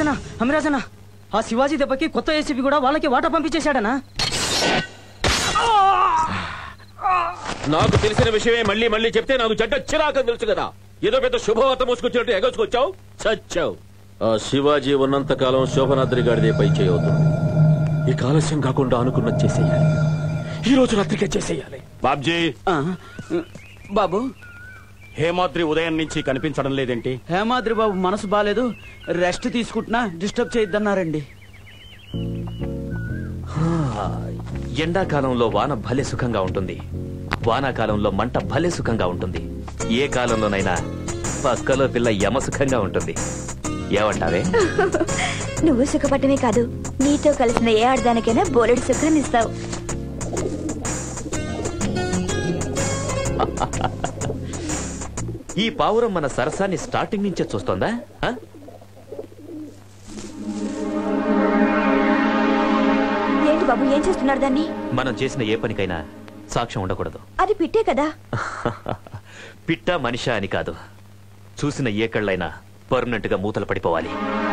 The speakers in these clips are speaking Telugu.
అమిరాజనా అమిరాజనా ఆ శివాజీ దెబ్బకి కొత్త ఏసీపీ కూడా వాళ్ళకి వాటా పంపించేశాడనా నాకు తెలిసిన విషయమే మళ్ళీ మళ్ళీ చెప్తే నాకు చెడ్డ చిరాకని తెలుసు కదా ఏదో పెద్ద శుభవార్త మోసుకొచ్చినట్టు ఎగసుకొచ్చావు చచ్చావు ఆ శివాజీ ఉన్నంత కాలం శోభనాద్రి గారిదే పై చేయవుతుంది ఈ కాలస్యం కాకుండా అనుకున్నది చేసేయాలి ఈ రోజు రాత్రికే చేసేయాలి బాబ్జీ ఆ, బాబు హేమాద్రి ఉదయం నుంచి కనిపించడం లేదేంటి హేమాద్రి బాబు మనసు బాలేదు రెస్ట్ తీసుకుంటున్నా డిస్టర్బ్ చేయొద్దన్నారండి ఎండాకాలంలో వాన భలే సుఖంగా ఉంటుంది వానాకాలంలో మంట భలే సుఖంగా ఉంటుంది ఏ కాలంలోనైనా పక్కలో పిల్ల యమ సుఖంగా ఉంటుంది ఏమంటావే నువ్వు సుఖపడమే కాదు నీతో కలిసిన ఏ ఆడదానికైనా బోలెడు సుఖాన్ని ఇస్తావు ఈ పావురం మన సరసాన్ని స్టార్టింగ్ నుంచే చూస్తోందా ఆ? ఏంటి బాబు ఏం చేస్తున్నారు దాన్ని మనం చేసిన ఏ పనికైనా సాక్ష్యం ఉండకూడదు అది పిట్టే కదా పిట్ట మనిషా అని కాదు చూసిన ఏ కళ్ళైనా పర్మనెంట్ గా మూతలు పడిపోవాలి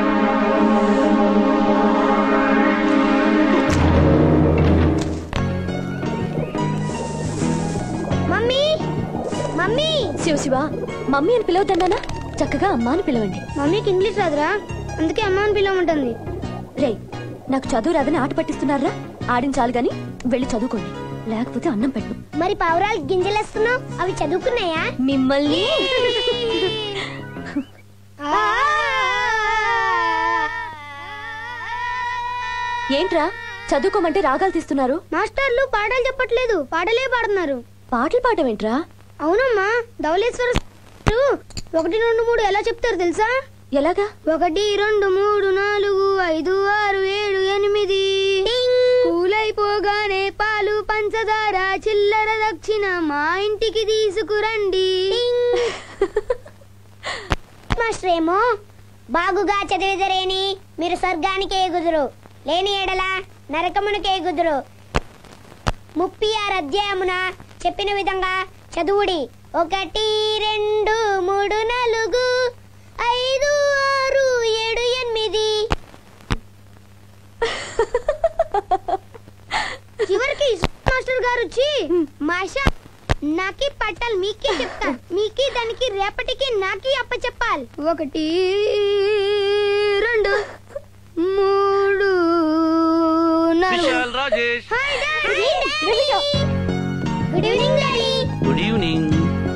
mummy mummy Shiva Shiva mummy అని పిలవద్దన్నానా చక్కగా అమ్మ అని పిలవండి మమ్మీకి ఇంగ్లీష్ రాదురా అందుకే అమ్మ అని పిలవమంటుంది రే నాకు చదువు రాదని ఆట పట్టిస్తున్నారా ఆడించాలి గాని వెళ్ళి చదువుకోండి లేకపోతే అన్నం పెట్టు మరి పావురాలు గింజలేస్తున్నావు అవి చదువుకున్నాయా మిమ్మల్ని ఏంట్రా చదువుకోమంటే రాగాలు తీస్తున్నారు మాస్టర్లు పాటలు చెప్పట్లేదు పాటలే పాడుతున్నారు పాటలు పాడమేంట్రా అవునమ్మా ధవళేశ్వర ఒకటి రెండు మూడు ఎలా చెప్తారు తెలుసా ఎలాగా ఒకటి రెండు మూడు నాలుగు ఐదు ఆరు ఏడు ఎనిమిది పూలైపోగానే పాలు పంచదార చిల్లర దక్షిణ మా ఇంటికి తీసుకురండి మాస్టర్ ఏమో బాగుగా చదివిదరేని మీరు స్వర్గానికి ఎగుదురు లేని ఎడల నరకమునికి ఎగుదురు ముప్పై ఆరు అధ్యాయమున చెప్పిన విధంగా చదువుడి ఒకటి రెండు మూడు నాలుగు ఐదు ఆరు ఏడు ఎనిమిది చివరికి మాస్టర్ గారు వచ్చి మాషా నాకి పట్టాలి మీకే చెప్తా మీకి దానికి రేపటికి నాకి అప్ప చెప్పాలి ఒకటి రెండు మూడు నాలుగు Rajesh hi daddy good evening daddy good evening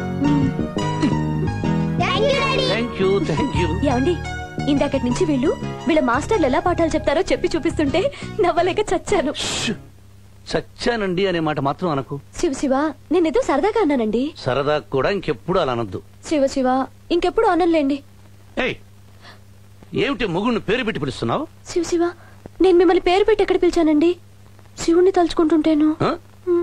thank you daddy thank you thank you ఏమండి ఇందాకటి నుంచి వీళ్ళు వీళ్ళ మాస్టర్లు ఎలా పాఠాలు చెప్తారో చెప్పి చూపిస్తుంటే నవ్వలేక చచ్చాను చచ్చానండి అనే మాట మాత్రం అనకు శివ శివ నేనేదో సరదాగా అన్నానండి సరదా కూడా ఇంకెప్పుడు అలా అనొద్దు శివ శివ ఇంకెప్పుడు అనలేండి ఏయ్ ఏమిటి ముగుడిని పేరు పెట్టి పిలుస్తున్నావు శివ శివ నేను మిమ్మల్ని పేరు పెట్టి ఎక్కడ పిలిచానండి శివుణ్ణి తలుచుకుంటుంటేను ఆ?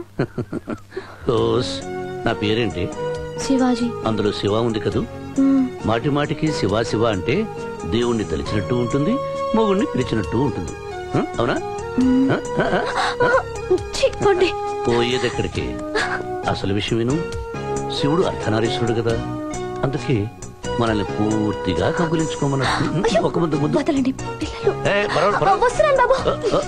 ఓస్ నా పేరేంటి శివాజీ అందులో శివ ఉంది కదూ మ్మ్. మాటి మాటికి శివ శివ అంటే దేవుణ్ణి తలిచినట్టు ఉంటుంది మొగుణ్ణి పిలిచినట్టు ఉంటుంది ఆ? అవునా ఆ? ఆ? ఆ? ఛీ, పోండి. పోయేదెక్కడికి అసలు విషయం విను శివుడు అర్ధనారీశ్వరుడు కదా అందుకే మనల్ని పూర్తిగా కబులించుకోమన్నట్టు ఒక ముద్దు ముద్దు వదలండి పిల్లలు ఏ, పర్వాలేదు, పర్వాలేదు. వస్తున్నాను బాబు ఆ, ఆ.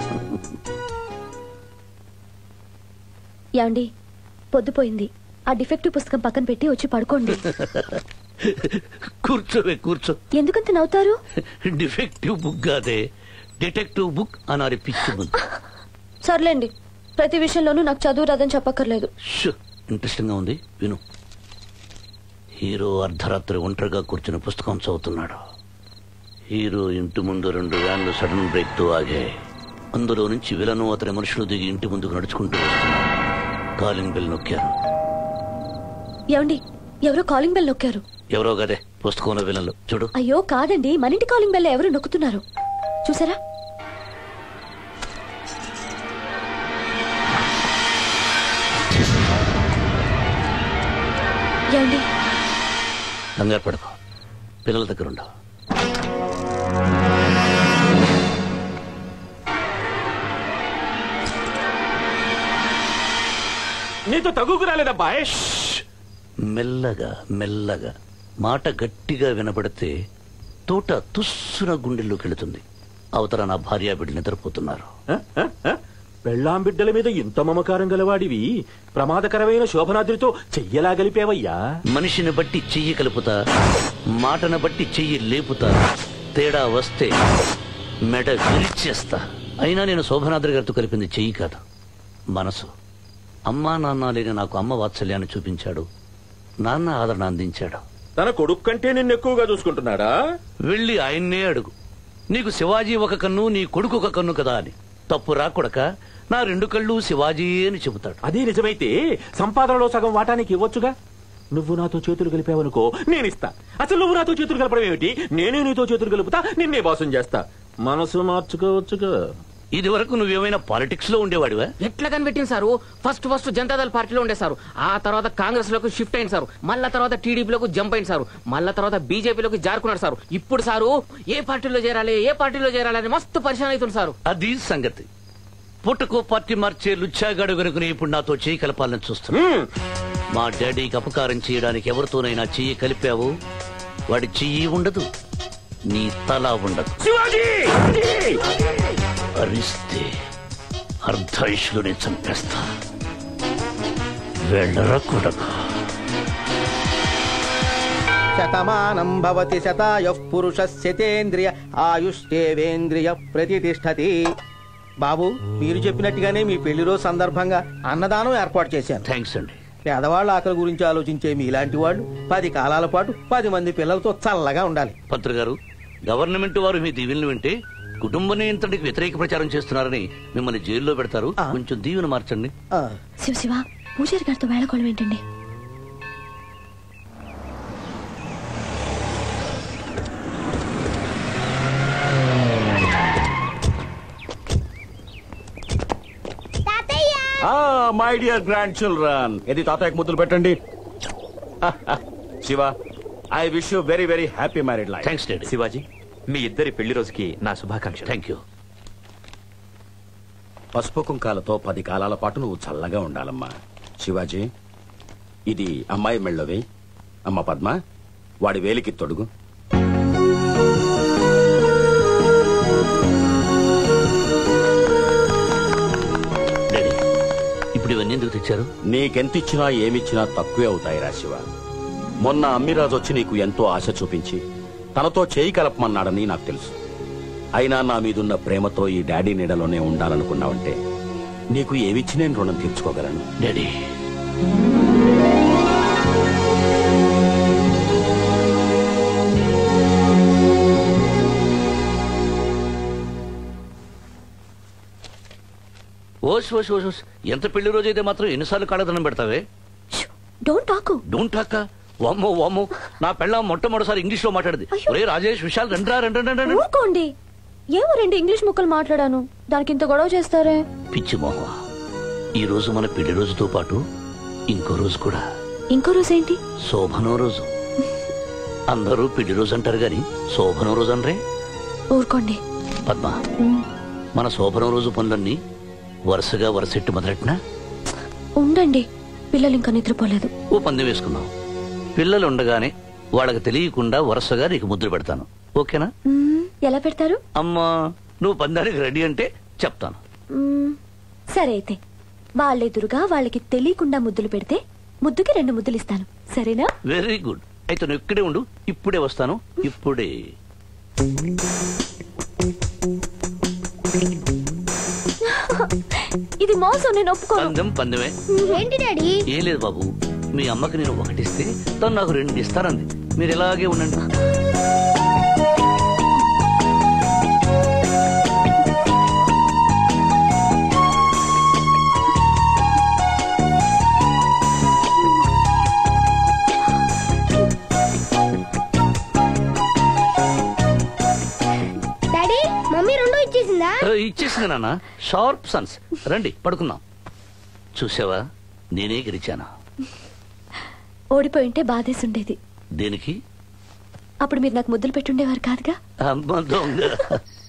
యాండి పొద్దుపోయింది ఆ డిఫెక్టివ్ పుస్తకం పక్కన పెట్టి వచ్చి పడుకోండి కూర్చోవే కూర్చో ఎందుకంత నవ్వుతారు డిఫెక్టివ్ బుక్ కాదే డిటెక్టివ్ బుక్ అనారి పిచ్చి ముందు సర్లేండి ప్రతి విషయంలోనూ నాకు చదువు రాదని చెప్పక్కర్లేదు ఇంట్రెస్టింగ్ గా ఉంది విను హీరో అర్ధరాత్రి ఒంటరిగా కూర్చుని పుస్తకం చదువుతున్నాడు హీరో ఇంటి ముందు రెండు వ్యాన్లు సడన్ బ్రేక్ తో ఆగాయి అందులో నుంచి విలను అతని మనుషులు దిగి ఇంటి ముందుకు నడుచుకుంటూ వస్తున్నారు కాలింగ్ బెల్ నొక్కారు ఏమండి ఎవరో కాలింగ్ బెల్ నొక్కారు ఎవరో గదే పుస్తకంలో విలన్లు చూడు అయ్యో కాదండి మన ఇంటి కాలింగ్ బెల్ ఎవరు నొక్కుతున్నారు చూసారా ఏమండి కంగారు పడకు పిల్లల దగ్గర ఉండవు నీతో తగుకు రాలేదబ్బా మెల్లగా మెల్లగా మాట గట్టిగా వినపడితే తోట తుస్సున గుండెల్లోకి వెళుతుంది అవతల నా భార్య బిడ్డ నిద్రపోతున్నారు హ? హ? హ? పెళ్ళాం బిడ్డల మీద ఇంత మమకారం గలవాడివి ప్రమాదకరమైన శోభనాద్రితో చెయ్యలా గలిపేవయ్యా మనిషిని బట్టి చెయ్యి కలుపుతా మాటను బట్టి చెయ్యి లేపుతా తేడా వస్తే మెడ విరిచేస్తా అయినా నేను శోభనాద్రి గారితో కలిపింది చెయ్యి కాదు మనసు అమ్మా నాన్న లేని నాకు అమ్మ వాత్సల్యాన్ని చూపించాడు నాన్న ఆదరణ అందించాడు తన కొడుకు కంటే నిన్ను ఎక్కువగా చూసుకుంటున్నాడా వెళ్ళి ఆయన్నే అడుగు నీకు శివాజీ ఒక కన్ను నీ కొడుకు ఒక కన్ను కదా అని తప్పు రాకొడక నా రెండు కళ్ళు శివాజీ అని చెబుతాడు అదే నిజమైతే సంపాదనలో సగం వాటానికి ఇవ్వొచ్చుగా నువ్వు నాతో చేతులు కలిపావనుకో నేనిస్తా అసలు నువ్వు నాతో చేతులు కలపడం ఏమిటి నేనే నీతో చేతులు కలుపుతా నిన్నే బాసం చేస్తా మనసు మార్చుకోవచ్చుగా ఇది వరకు నువ్వేమైనా పాలిటిక్స్ లో ఉండేవాడివా ఎట్లా కనిపెట్టింది సారు ఫస్ట్ ఫస్ట్ జనతాదళ పార్టీలో ఉండే సారు ఆ తర్వాత కాంగ్రెస్ లోకి షిఫ్ట్ అయింది సారు మళ్ళా తర్వాత టీడీపీలోకి జంప్ అయింది సారు మళ్ళా తర్వాత బీజేపీలోకి జారుకున్నాడు సారు ఇప్పుడు సారు ఏ పార్టీలో చేరాలి ఏ పార్టీలో చేరాలి అని మస్తు పరిశాన్ అవుతుంది సారు అది సంగతి పుట్టకో పార్టీ మార్చే లుచ్చాగాడు గనుకుని ఇప్పుడు నాతో చేయి కలపాలని చూస్తున్నా హ్మ్. మా డాడీకి అపకారం చేయడానికి ఎవరితోనైనా చెయ్యి కలిపావు వాడి చెయ్యి ఉండదు నీ తల ఉండదు శివాజీ అరిస్తే అర్ధాయుషులుని చంపేస్తా వెళ్ళరా కొడక శతమానం భవతి శతాయ పురుషస్యతేంద్రియ ఆయుష్ేవేంద్రియ ప్రతిష్టతి బాబు మీరు చెప్పినట్టుగానే మీ పెళ్లి రోజు సందర్భంగా అన్నదానం ఏర్పాటు చేశాను థ్యాంక్స్ అండి పేదవాళ్ళ ఆకలి గురించి ఆలోచించే మీలాంటి వాళ్ళు పది కాలాల పాటు పది మంది పిల్లలతో చల్లగా ఉండాలి పంత్రి గారు గవర్నమెంట్ వారు మీ దీవెనలు వింటే కుటుంబ నియంత్రణకి వ్యతిరేక ప్రచారం చేస్తున్నారని మిమ్మల్ని జైల్లో పెడతారు ఆ. కొంచెం దీవెన మార్చండి ఆ, శివ శివ పూజారి గారితో వేళకోళం ఏంటండి తాతయ్య మై డియర్ గ్రాండ్ చిల్డ్రన్ ఇది తాతయ్యకు ముద్దులు పెట్టండి Shiva I wish you very very happy married life thanks daddy Shivaji మీ ఇద్దరి పెళ్లి రోజుకి నా శుభాకాంక్షలు థ్యాంక్ యూ పసుపు కుంకాలతో పది కాలాల పాటు నువ్వు చల్లగా ఉండాలమ్మా శివాజీ ఇది అమ్మాయి మెళ్ళవి అమ్మ పద్మ వాడి వేలికి తొడుగు డాడీ ఇప్పుడు ఇవన్నీ ఎందుకు తెచ్చారు నీకెంతిచ్చినా ఏమిచ్చినా తక్కువే అవుతాయిరా శివ మొన్న అమ్మిరాజు వచ్చి నీకు ఎంతో ఆశ చూపించి తనతో చేయి కలపమన్నాడని నాకు తెలుసు అయినా నా మీదున్న ప్రేమతో ఈ డాడీ నీడలోనే ఉండాలనుకున్నావంటే నీకు ఏమిచ్చి నేను రుణం తీర్చుకోగలను డాడీ ఓస్ ఓస్ ఓస్ ఓస్ ఎంత పెళ్లి రోజు అయితే మాత్రం ఎన్నిసార్లు కాళ్ళదనం పెడతావే డోంట్ టాక్ డోంట్ టాక్ వామ్మో వామ్మో నా పెళ్ళ మొట్టమొదటిసారి ఇంగ్లీష్ లో మాట్లాడింది అయ్యో. ఒరే రాజేష్ విశాల్ రండ్రా రండి రండి రండి ఊరుకోండి ఏమో రెండు ఇంగ్లీష్ ముక్కలు మాట్లాడాను దానికి ఇంత గొడవ చేస్తారే పిచ్చి మోహ ఈ రోజు మన పెళ్లి రోజుతో పాటు ఇంకో రోజు కూడా ఇంకో రోజు ఏంటి శోభనో రోజు అందరూ పెళ్లి రోజు అంటారు గాని శోభనో రోజు అనరే ఊరుకోండి పద్మ ఉమ్, మన శోభనం రోజు పనులన్నీ వరుసగా వరుసెట్టి మొదలెట్టినా ఉండండి పిల్లలు ఇంకా నిద్రపోలేదు ఓ పందెం వేసుకుందాం పిల్లలు ఉండగానే వాళ్ళకి తెలియకుండా వరుసగా నీకు ముద్ర పెడతాను ఓకేనా మ్మ్, ఎలా పెడతారు అమ్మా నువ్వు పందానికి రెడీ అంటే చెప్తాను మ్మ్, సరే అయితే వాళ్ళెదురుగా వాళ్ళకి తెలియకుండా ముద్దులు పెడితే ముద్దుకి రెండు ముద్దులు ఇస్తాను సరేనా వెరీ గుడ్ అయితే నువ్వు ఇక్కడే ఉండు ఇప్పుడే వస్తాను ఇప్పుడే ఇది మోసం నేను ఒప్పుకోను పందెం పందెమే ఏంటి డాడీ ఏం లేదు బాబు మీ అమ్మకి నేను ఒకటిస్తే తను నాకు రెండు ఇస్తానంది మీరు ఇలాగే ఉండండి డాడీ మమ్మీ రెండు ఇచ్చేసిందా ఏ, ఇచ్చేసింది నాన్న షార్ప్ సన్స్ రండి పడుకుందాం చూసావా నేనే గెలిచానా ఓడిపోయి ఉంటే బాధేసి ఉండేది దేనికి అప్పుడు మీరు నాకు ముద్దులు పెట్టుండేవారు కాదుగా అమ్మ దొంగ